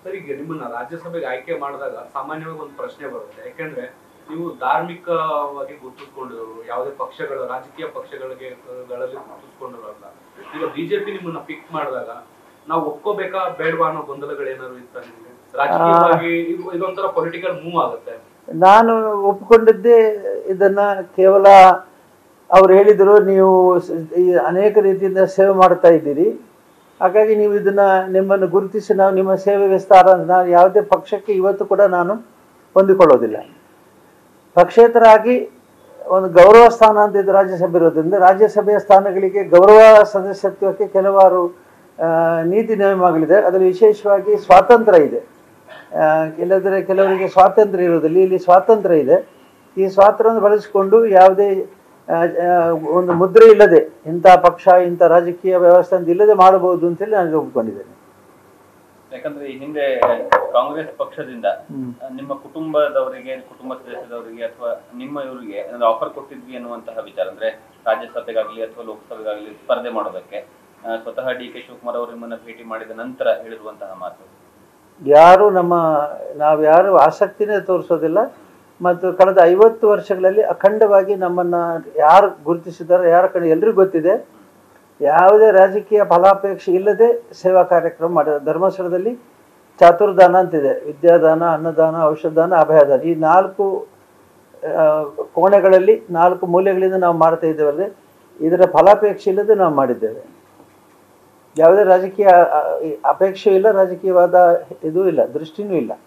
Sir ಈಗ ನಿಮ್ಮನ್ನ ರಾಜ್ಯಸಭೆಗೆ ಆಯ್ಕೆ ಮಾಡಿದಾಗ ಸಾಮಾನ್ಯವಾಗಿ ಒಂದು ಪ್ರಶ್ನೆ ಬರುತ್ತೆ ಯಾಕೆಂದ್ರೆ ನೀವು ಧಾರ್ಮಿಕವಾಗಿ ಗುರುತಿಸ್ಕೊಂಡಿರೋರು ಯಾವುದೇ ಪಕ್ಷಗಳ ರಾಜಕೀಯ ಪಕ್ಷಗಳಿಗೆ ಗಳಲ್ಲಿ ಗುರುತಿಸ್ಕೊಂಡಿರೋಲ್ಲ ಈಗ ಬಿಜೆಪಿ ನಿಮ್ಮನ್ನ ಪಿಕ್ ಮಾಡಿದಾಗ ನಾವು ಒಪ್ಕೋಬೇಕಾ ಬೇಡವಾ ಅನ್ನೋ ಗೊಂದಲಗಳೇನಾದ್ರು ಇತ್ತ ನಿಮಗೆ ರಾಜಕೀಯವಾಗಿ ಇದು- ಇದೊಂಥರ ಪೊಲಿಟಿಕಲ್ ಮೂವ್ ಆಗುತ್ತೆ ನಾನು ಒಪ್ಪಿಕೊಂಡಿದ್ದೇ ಇದನ್ನ ಕೇವಲ ಅವ್ರು ಹೇಳಿದರು ನೀವು ಸ- ಈ ಅನೇಕ ರೀತಿಯಿಂದ ಸೇವೆ ಮಾಡ್ತಾ ಇದ್ದೀರಿ ಹಾಗಾಗಿ ನೀವು ಇದನ್ನ ನಿಮ್ಮನ್ನು ಗುರುತಿಸಿ ನಾವು ನಿಮ್ಮ ಸೇವೆ ವಿಸ್ತಾರ ಅಂತ ನಾನು ಯಾವುದೇ ಪಕ್ಷಕ್ಕೆ ಇವತ್ತು ಕೂಡ ನಾನು ಹೊಂದಿಕೊಳ್ಳೋದಿಲ್ಲ ಪಕ್ಷೇತರಾಗಿ ಒಂದು ಗೌರವ ಸ್ಥಾನ ಅಂತ ಇದು ರಾಜ್ಯಸಭೆ ಇರೋದ್ರಿಂದ ರಾಜ್ಯಸಭೆಯ ಸ್ಥಾನಗಳಿಗೆ ಗೌರವ ಸದಸ್ಯತ್ವಕ್ಕೆ ಕೆಲವಾರು ಆ, ನೀತಿ ನಿಯಮಗಳಿದೆ ಅದರಲ್ಲಿ ವಿಶೇಷವಾಗಿ ಸ್ವಾತಂತ್ರ್ಯ ಇದೆ ಆ, ಇಲ್ಲದ್ರೆ ಕೆಲವರಿಗೆ ಸ್ವಾತಂತ್ರ್ಯ ಇರೋದಿಲ್ಲ ಇಲ್ಲಿ ಸ್ವಾತಂತ್ರ್ಯ ಇದೆ ಈ ಸ್ವಾತಂತ್ರ್ಯವನ್ನು ಬಳಸಿಕೊಂಡು ಯಾವುದೇ ಆ, ಆ, ಒಂದು ಮುದ್ರೆ ಇಲ್ಲದೆ ಇಂಥ ಪಕ್ಷ ಇಂಥ ರಾಜಕೀಯ ವ್ಯವಸ್ಥೆ ಅಂತ ಇಲ್ಲದೆ ಮಾಡಬಹುದು ಅಂತೇಳಿ ನಾನು ಒಪ್ಕೊಂಡಿದ್ದೇನೆ ಯಾಕಂದ್ರೆ ಈ ಹಿಂದೆ ಕಾಂಗ್ರೆಸ್ ಪಕ್ಷದಿಂದ ಹ್ಮ್. ಆ, ನಿಮ್ಮ ಕುಟುಂಬದವರಿಗೆ ಕುಟುಂಬ ಸದಸ್ಯದವರಿಗೆ ಅಥವಾ ನಿಮ್ಮ ಇವರಿಗೆ ಏನಾದ್ರು ಆಫರ್ ಕೊಟ್ಟಿದ್ವಿ ಅನ್ನುವಂತಹ ವಿಚಾರ ಅಂದ್ರೆ ರಾಜ್ಯಸಭೆಗಾಗ್ಲಿ ಅಥವಾ ಲೋಕಸಭೆಗಾಗ್ಲಿ ಸ್ಪರ್ಧೆ ಮಾಡೋದಕ್ಕೆ ಆ, ಸ್ವತಃ ಡಿ ಕೆ ಶಿವಕುಮಾರ್ ಅವರು ನಿಮ್ಮನ್ನ ಭೇಟಿ ಮಾಡಿದ ನಂತರ ಹೇಳಿರುವಂತಹ ಮಾತು ಯಾರು ನಮ್ಮ ನಾವು ಯಾರು ಆಸಕ್ತಿನೇ ತೋರಿಸೋದಿಲ್ಲ ಮತ್ತು ಕಳೆದ ಐವತ್ತು ವರ್ಷಗಳಲ್ಲಿ ಅಖಂಡವಾಗಿ ನಮ್ಮನ್ನು ಯಾರು ಗುರುತಿಸಿದ್ದಾರೆ ಯಾರ ಕಡೆ ಎಲ್ರಿಗೂ ಗೊತ್ತಿದೆ ಯಾವುದೇ ರಾಜಕೀಯ ಫಲಾಪೇಕ್ಷೆ ಇಲ್ಲದೆ ಸೇವಾ ಕಾರ್ಯಕ್ರಮ ಮಾಡಿದ ಧರ್ಮಸ್ಥಳದಲ್ಲಿ ಚಾತುರ್ದಾನ ಅಂತಿದೆ ವಿದ್ಯಾದಾನ ಅನ್ನದಾನ ಔಷಧದಾನ ಅಭಯದಾನ ಈ ನಾಲ್ಕು ಆ, ಕೋಣೆಗಳಲ್ಲಿ ನಾಲ್ಕು ಮೂಲೆಗಳಿಂದ ನಾವು ಮಾಡ್ತಾ ಇದ್ದೇವಲ್ಲದೆ ಇದರ ಫಲಾಪೇಕ್ಷೆ ಇಲ್ಲದೆ ನಾವು ಮಾಡಿದ್ದೇವೆ ಯಾವುದೇ ರಾಜಕೀಯ ಆ, ಈ ಅಪೇಕ್ಷೆ ಇಲ್ಲ ರಾಜಕೀಯವಾದ ಇದು ಇಲ್ಲ ದೃಷ್ಟಿನೂ ಇಲ್ಲ